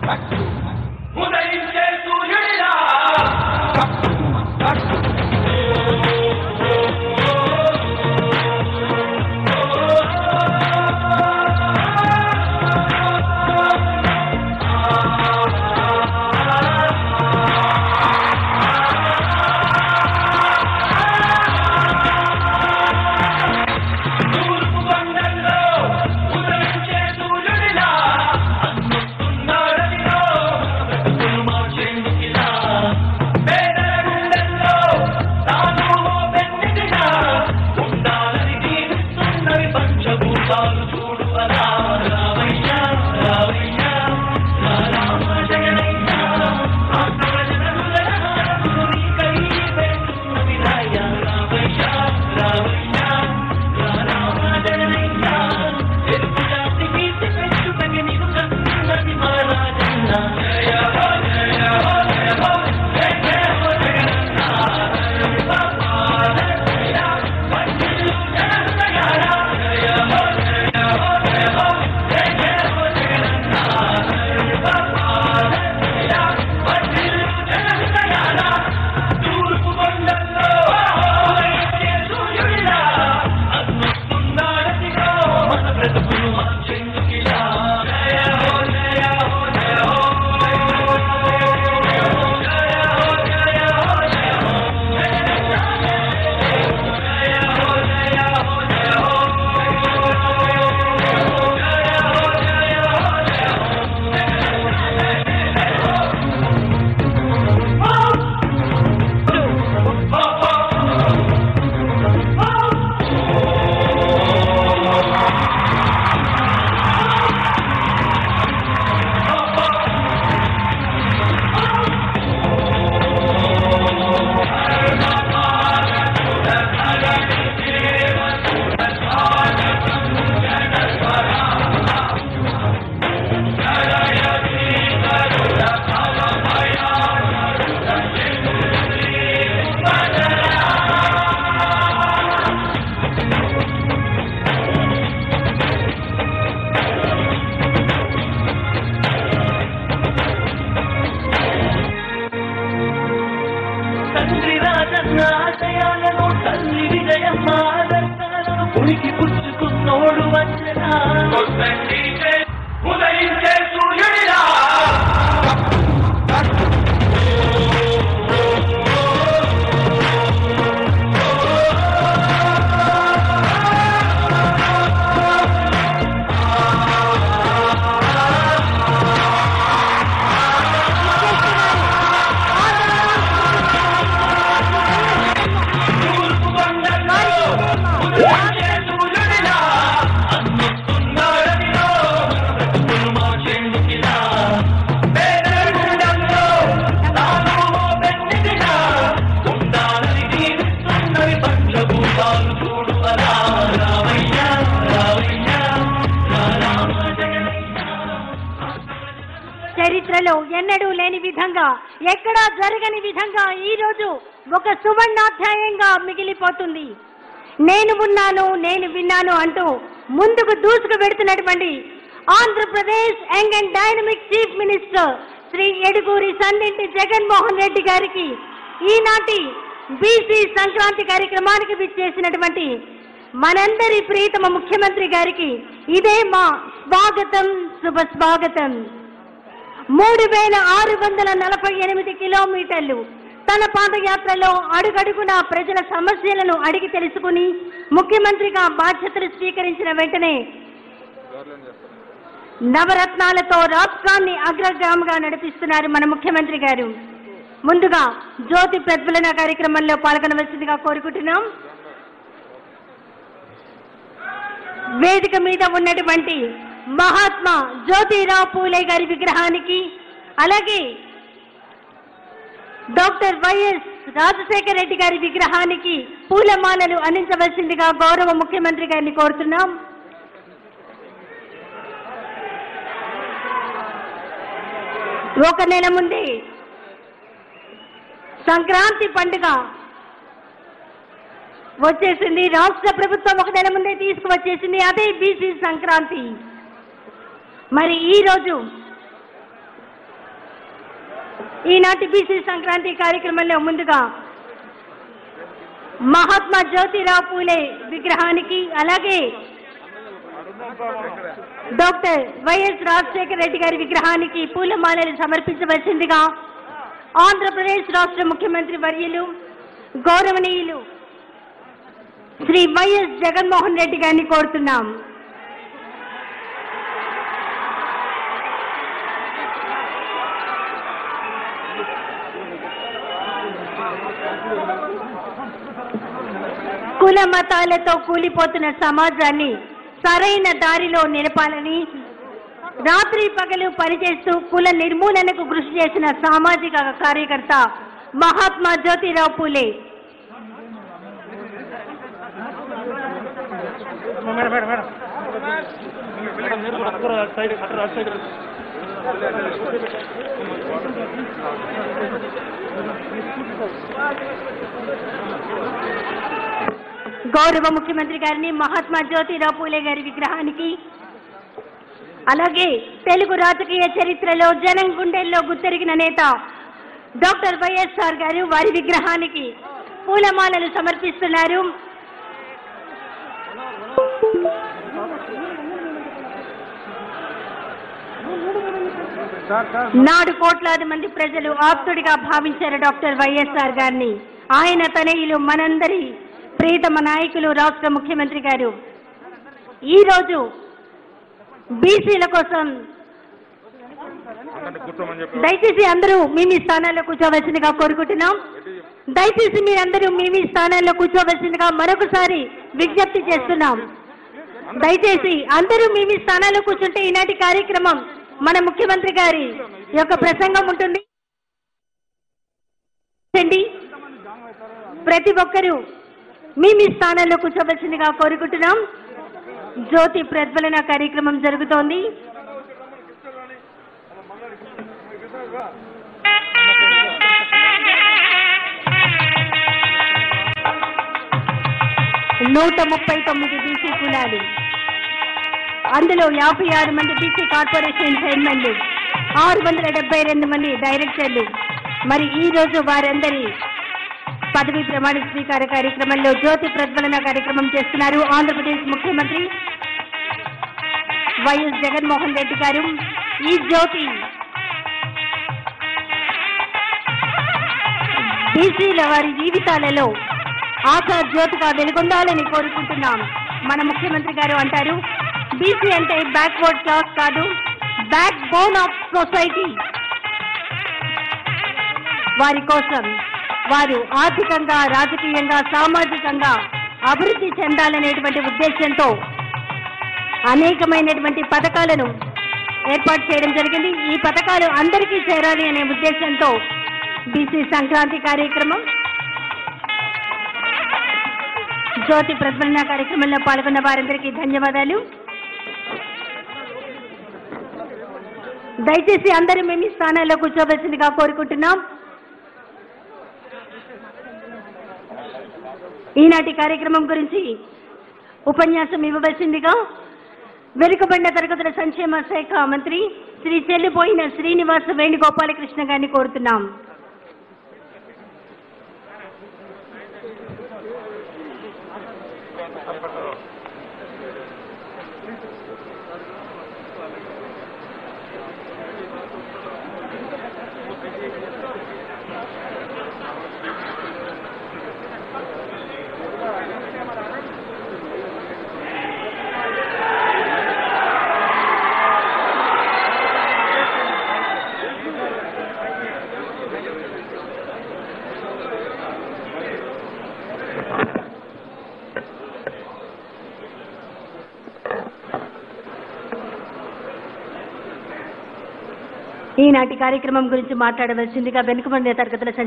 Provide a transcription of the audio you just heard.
ఉదయించే సూర్యుడిలా తూర్పు కొండల్లో ఉదయించే సూర్యుడిలా అన్నుతున్నాడనిలో బ్రతుకులు మార్చేందుకిలా పేదల గుండెల్లో తాను ఓ పెన్నిదిగా ఉండాలని దీవిస్తున్నవి పంచభూతాలు చూడు అలా రామయ్య రామయ్య రామ జగనయ్య రాష్ట్ర ప్రజల హృదయాలు నీకై వేస్తున్నవి రాయ రామయ్య రామయ్య రామ జగనయ్య తెలుగు జాతి కీర్తి పెంచుటకి నీవు కస్తున్నది మా రాజన్న జయ హో జయ హో జయ హో జయ జయ హో జగనన్న హరి బాబా జయ వందలు జనహృదయాల జయ హో జయ హో జయ హో జయ జయ హో జగనన్న హరి బాబా జయ వందలు జనహృదయాల తూర్పు కొండల్లో ఉదయించే సూర్యుడిలా అద్భుతున్నాడనిలో మన బ్రతుకులు మార్చేందుకిలా జయ హో జయ హో జయ హో జయ హో జయ హో జయ హో జయ హో జయ హో తండ్రి రాజన్న ఆశయాలను తల్లి విజయమ్మ ఆదర్శాలను ఉనికి పుచ్చుకున్నోడు వంచన ఉదయించే సూర్యుడిలా తూర్పు కొండల్లో ఉదయించే సూర్యుడిలా అన్నుతున్నాడనిలో బ్రతుకులు మార్చేందుకిలా పేదల గుండెల్లో తాను ఓ పెన్నిదిగా ఉండాలని దీవిస్తున్నవి పంచభూతాలు చూడు అలా రామయ్య రామయ్య రామ జగనయ్య చరిత్రలో ఎన్నడూ లేని విధంగా ఎక్కడా జరగని విధంగా ఈ రోజు ఒక సువర్ణాధ్యాయంగా మిగిలిపోతుంది నేను ఉన్నాను నేను విన్నాను అంటూ ముందుకు దూసుకు పెడుతున్నటువంటి Andhra Pradesh young and dynamic chief minister Shri Yeduguri Sandinti Jaganmohan Reddy గారికి ఈనాటి బీసీ సంక్రాంతి కార్యక్రమానికి విచ్చేసినటువంటి మనందరి ప్రియతమ ముఖ్యమంత్రి గారికి ఇదే మా స్వాగతం శుభ స్వాగతం మూడు వేల ఆరు వందల నలభై ఎనిమిది కిలోమీటర్లు తన పాదయాత్రలో అడుగడుగునా ప్రజల సమస్యలను అడిగి తెలుసుకుని ముఖ్యమంత్రిగా బాధ్యతలు స్వీకరించిన వెంటనే నవరత్నాలతో రాష్ట్రాన్ని అగ్రగామిగా నడిపిస్తున్నారు మన ముఖ్యమంత్రి గారు ముందుగా జ్యోతి ప్రజ్వలన కార్యక్రమంలో పాల్గొనవలసిందిగా కోరుకుంటున్నాం వేదిక మీద ఉన్నటువంటి మహాత్మా జ్యోతిరావు పూలే గారి విగ్రహానికి అలాగే డాక్టర్ వైఎస్ రాజశేఖర రెడ్డి గారి విగ్రహానికి పూలమాలలు అందించవలసిందిగా గౌరవ ముఖ్యమంత్రి గారిని కోరుతున్నాం ఒక నెల ముందే సంక్రాంతి పండుగ వచ్చేసింది రాష్ట్ర ప్రభుత్వం ఒక నెల ముందే తీసుకువచ్చేసింది అదే బీసీ సంక్రాంతి మరి ఈ రోజు ఈనాటి బీసీ సంక్రాంతి కార్యక్రమంలో ముందుగా మహాత్మా జ్యోతిరావు పూలే విగ్రహానికి అలాగే డాక్టర్ వైఎస్ రాజశేఖర రెడ్డి గారి విగ్రహానికి పూలమాలలు సమర్పించవలసిందిగా ఆంధ్రప్రదేశ్ రాష్ట్ర ముఖ్యమంత్రి వర్యులు గౌరవనీయులు శ్రీ వైఎస్ జగన్మోహన్ రెడ్డి గారిని కోరుతున్నాం కుల మతాలతో కూలిపోతున్న సమాజాన్ని సరైన దారిలో నిలపాలని రాత్రి పగలు పనిచేస్తూ కుల నిర్మూలనకు కృషి చేసిన సామాజిక కార్యకర్త Mahatma Jyotirao Phule madam madam madam madam మీరు కూడా అక్కడ సైడ్ అక్కడ అటు సైడ్ గౌరవ ముఖ్యమంత్రి గారిని మహాత్మా జ్యోతిరావు పూలే గారి విగ్రహానికి అలాగే తెలుగు రాజకీయ చరిత్రలో జనం గుండెల్లో గుర్తెరిగిన నేత డాక్టర్ వైఎస్ఆర్ గారు వారి విగ్రహానికి పూలమాలలు సమర్పిస్తున్నారు సార్ సార్ నాడు కోట్లాది మంది ప్రజలు ఆప్తుడిగా భావించారు డాక్టర్ వైఎస్ఆర్ గారిని ఆయన తనయులు మనందరి ప్రియతమ నాయకులు రాష్ట్ర ముఖ్యమంత్రి గారు ఈ రోజు బీసీల కోసం కూర్చోమని చెప్పి దయచేసి అందరూ మీ మీ స్థానాల్లో కూర్చోవలసిందిగా కోరుకుంటున్నాం దయచేసి మీరందరూ మీ మీ స్థానాల్లో కూర్చోవలసిందిగా మరొకసారి విజ్ఞప్తి చేస్తున్నాం దయచేసి అందరూ మీ మీ స్థానాల్లో కూర్చుంటే ఈనాటి కార్యక్రమం మన ముఖ్యమంత్రి గారి యొక్క ప్రసంగం ఉంటుంది అండి. ప్రతి ఒక్కరూ మీ మీ స్థానాల్లో కూర్చోవలసిందిగా కోరుకుంటున్నాం జ్యోతి ప్రజ్వలన కార్యక్రమం జరుగుతోంది నూట ముప్పై తొమ్మిది బీసీ కులాలు అందులో యాభై ఆరు మంది బీసీ కార్పొరేషన్ చైర్మన్లు ఆరు వందల డెబ్బై రెండు మంది డైరెక్టర్లు మరి ఈ రోజు వారందరి పదవి ప్రమాణ స్వీకార కార్యక్రమంలో జ్యోతి ప్రజ్వలన కార్యక్రమం చేస్తున్నారు ఆంధ్రప్రదేశ్ ముఖ్యమంత్రి వైఎస్ జగన్మోహన్ రెడ్డి గారు ఈ జ్యోతి బీసీల వారి జీవితాలలో ఆశా జ్యోతిగా వెలుగొందాలని కోరుకుంటున్నాం మన ముఖ్యమంత్రి గారు అంటారు బీసీ అంటే బ్యాక్వర్డ్ క్లాస్ కాదు బ్యాక్ బోన్ ఆఫ్ సొసైటీ వారి కోసం వారు ఆర్థికంగా రాజకీయంగా సామాజికంగా అభివృద్ధి చెందాలనేటువంటి ఉద్దేశంతో అనేకమైనటువంటి పథకాలను ఏర్పాటు చేయడం జరిగింది ఈ పథకాలు అందరికీ చేరాలి అనే ఉద్దేశంతో బీసీ సంక్రాంతి కార్యక్రమం జ్యోతి ప్రజ్వలన కార్యక్రమంలో పాల్గొన్న వారందరికీ ధన్యవాదాలు దయచేసి అందరూ మేము ఈ స్థానాల్లో కూర్చోవలసిందిగా కోరుకుంటున్నాం ఈనాటి కార్యక్రమం గురించి ఉపన్యాసం ఇవ్వవలసిందిగా వెనుకబడిన తరగతుల సంక్షేమ శాఖ మంత్రి శ్రీ చెల్లిపోయిన శ్రీనివాస వేణుగోపాలకృష్ణ గారిని కోరుతున్నాం ఈనాటి కార్యక్రమం గురించి మాట్లాడవలసిందిగా వెనుకబడిన తరగతుల